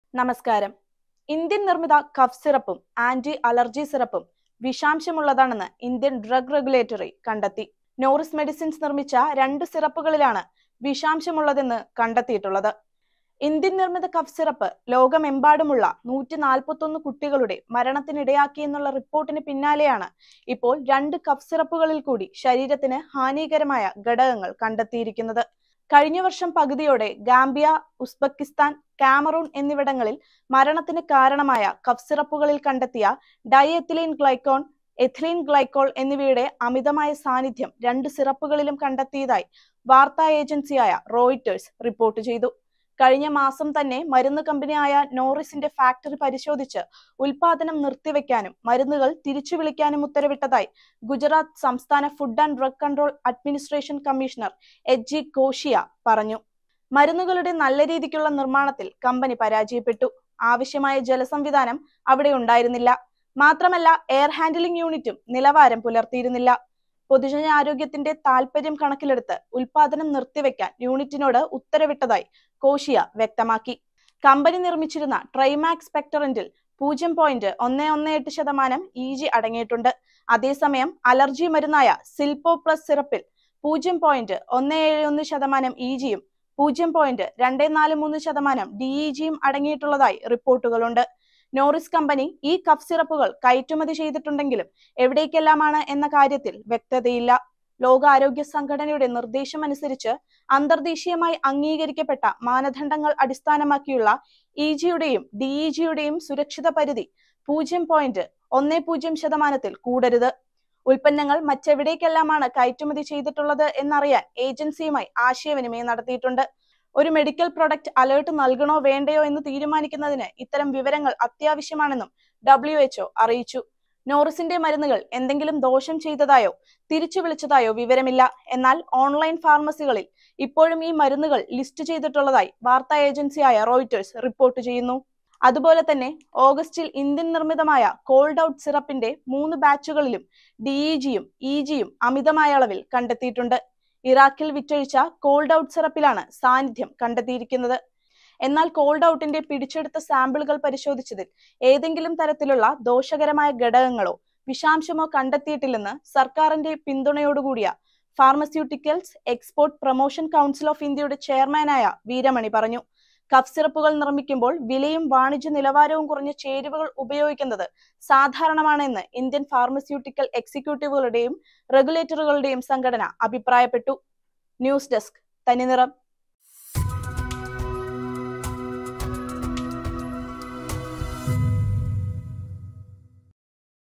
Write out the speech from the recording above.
നമസ്കാരം ഇന്ത്യൻ നിർമ്മിത കഫ് സിറപ്പും ആന്റി അലർജി സിറപ്പും വിഷാംശമുള്ളതാണെന്ന് ഇന്ത്യൻ ഡ്രഗ് റെഗുലേറ്ററി കണ്ടെത്തി നോറിസ് മെഡിസിൻസ് നിർമ്മിച്ച രണ്ട് സിറപ്പുകളിലാണ് വിഷാംശമുള്ളതെന്ന് കണ്ടെത്തിയിട്ടുള്ളത് ഇന്ത്യൻ നിർമ്മിത കഫ് സിറപ്പ് ലോകമെമ്പാടുമുള്ള നൂറ്റി നാൽപ്പത്തൊന്ന് കുട്ടികളുടെ മരണത്തിനിടയാക്കിയെന്നുള്ള റിപ്പോർട്ടിന് പിന്നാലെയാണ് ഇപ്പോൾ രണ്ട് കഫ് സിറപ്പുകളിൽ കൂടി ശരീരത്തിന് ഹാനികരമായ ഘടകങ്ങൾ കണ്ടെത്തിയിരിക്കുന്നത് കഴിഞ്ഞ വർഷം പകുതിയോടെ ഗാംബിയ ഉസ്ബെക്കിസ്ഥാൻ കാമറൂൺ എന്നിവിടങ്ങളിൽ മരണത്തിന് കാരണമായ കഫ് സിറപ്പുകളിൽ കണ്ടെത്തിയ ഡൈഎത്തിലീൻ ഗ്ലൈക്കോൺ എഥിലീൻ ഗ്ലൈക്കോൾ എന്നിവയുടെ അമിതമായ സാന്നിധ്യം രണ്ട് സിറപ്പുകളിലും കണ്ടെത്തിയതായി വാർത്താ ഏജൻസിയായ റോയിറ്റേഴ്സ് റിപ്പോർട്ട് ചെയ്തു കഴിഞ്ഞ മാസം തന്നെ മരുന്ന് കമ്പനിയായ നോറിസിന്റെ ഫാക്ടറി പരിശോധിച്ച് ഉൽപാദനം നിർത്തിവെക്കാനും മരുന്നുകൾ തിരിച്ചു വിളിക്കാനും ഉത്തരവിട്ടതായി ഗുജറാത്ത് സംസ്ഥാന food and drug control administration commissioner H G Koshia പറഞ്ഞു മരുന്നുകളുടെ നല്ല രീതിക്കുള്ള നിർമ്മാണത്തിൽ കമ്പനി പരാജയപ്പെട്ടു ആവശ്യമായ ജലസംവിധാനം അവിടെ ഉണ്ടായിരുന്നില്ല മാത്രമല്ല എയർ ഹാൻഡലിംഗ് യൂണിറ്റും നിലവാരം പുലർത്തിയിരുന്നില്ല പൊതുജനാരോഗ്യത്തിന്റെ താൽപര്യം കണക്കിലെടുത്ത് ഉൽപാദനം നിർത്തിവെക്കാൻ യൂണിറ്റിനോട് ഉത്തരവിട്ടതായി കോഷിയ വ്യക്തമാക്കി കമ്പനി നിർമ്മിച്ചിരുന്ന ട്രൈമാക് സ്പെക്ടറന്റിൽ പൂജ്യം പോയിന്റ് ഒന്ന് ഒന്ന് എട്ട് ശതമാനം ഇ ജി അടങ്ങിയിട്ടുണ്ട് അതേസമയം അലർജി മരുന്നായ സിൽപോ പ്ലസ് സിറപ്പിൽ പൂജ്യം പോയിന്റ് ഒന്ന് ഏഴ് ഒന്ന് ശതമാനം ഇ ജിയും പൂജ്യം പോയിന്റ് രണ്ട് നാല് മൂന്ന് ശതമാനം ഡി ഇ ജിയും അടങ്ങിയിട്ടുള്ളതായി റിപ്പോർട്ടുകളുണ്ട് നോറിസ് കമ്പനി ഈ കഫ് സിറപ്പുകൾ കയറ്റുമതി ചെയ്തിട്ടുണ്ടെങ്കിലും എവിടേക്കെല്ലാമാണ് എന്ന കാര്യത്തിൽ വ്യക്തതയില്ല ലോകാരോഗ്യ സംഘടനയുടെ നിർദ്ദേശമനുസരിച്ച് അന്തർദേശീയമായി അംഗീകരിക്കപ്പെട്ട മാനദണ്ഡങ്ങൾ അടിസ്ഥാനമാക്കിയുള്ള ഇ ജിയുടെയും ഡി ഇ ജിയുടെയും സുരക്ഷിത പരിധി പൂജ്യം പോയിന്റ് ഒന്ന് പൂജ്യം ശതമാനത്തിൽ കൂടരുത് ഉൽപ്പന്നങ്ങൾ മറ്റെവിടേക്കെല്ലാമാണ് കയറ്റുമതി ചെയ്തിട്ടുള്ളത് എന്നറിയാൻ ഏജൻസിയുമായി ആശയവിനിമയം നടത്തിയിട്ടുണ്ട് ഒരു മെഡിക്കൽ പ്രൊഡക്റ്റ് അലേർട്ട് നൽകണോ വേണ്ടയോ എന്ന് തീരുമാനിക്കുന്നതിന് ഇത്തരം വിവരങ്ങൾ അത്യാവശ്യമാണെന്നും ഡബ്ല്യു എച്ച്ഒ അറിയിച്ചു നോറിസിന്റെ മരുന്നുകൾ എന്തെങ്കിലും ദോഷം ചെയ്തതായോ തിരിച്ചു വിളിച്ചതായോ വിവരമില്ല എന്നാൽ ഓൺലൈൻ ഫാർമസികളിൽ ഇപ്പോഴും ഈ മരുന്നുകൾ ലിസ്റ്റ് ചെയ്തിട്ടുള്ളതായി വാർത്താ ഏജൻസിയായ റോയിറ്റേഴ്സ് റിപ്പോർട്ട് ചെയ്യുന്നു അതുപോലെ തന്നെ ഓഗസ്റ്റിൽ ഇന്ത്യൻ നിർമ്മിതമായ കോൾഡ് ഔട്ട് സിറപ്പിന്റെ മൂന്ന് ബാച്ചുകളിലും ഡിഇജിയും ഇ ജിയും അമിതമായ അളവിൽ കണ്ടെത്തിയിട്ടുണ്ട് ഇറാഖിൽ വിറ്റഴിച്ച കോൾഡ് ഔട്ട് സിറപ്പിലാണ് സാന്നിധ്യം കണ്ടെത്തിയിരിക്കുന്നത് എന്നാൽ കോൾഡ് ഔട്ടിന്റെ പിടിച്ചെടുത്ത സാമ്പിളുകൾ പരിശോധിച്ചതിൽ ഏതെങ്കിലും തരത്തിലുള്ള ദോഷകരമായ ഘടകങ്ങളോ വിഷാംശമോ കണ്ടെത്തിയിട്ടില്ലെന്ന് സർക്കാരിന്റെ പിന്തുണയോടുകൂടിയ pharmaceuticals export promotion council of ഇന്ത്യയുടെ ചെയർമാനായ വീരമണി പറഞ്ഞു കഫ് സിറപ്പുകൾ നിർമ്മിക്കുമ്പോൾ വിലയും വാണിജ്യ നിലവാരവും കുറഞ്ഞ ചേരുവകൾ ഉപയോഗിക്കുന്നത് സാധാരണമാണെന്ന് ഇന്ത്യൻ ഫാർമസ്യൂട്ടിക്കൽ എക്സിക്യൂട്ടീവുകളുടെയും റെഗുലേറ്ററുകളുടെയും സംഘടന അഭിപ്രായപ്പെട്ടു ന്യൂസ് ഡെസ്ക് തനിനിറം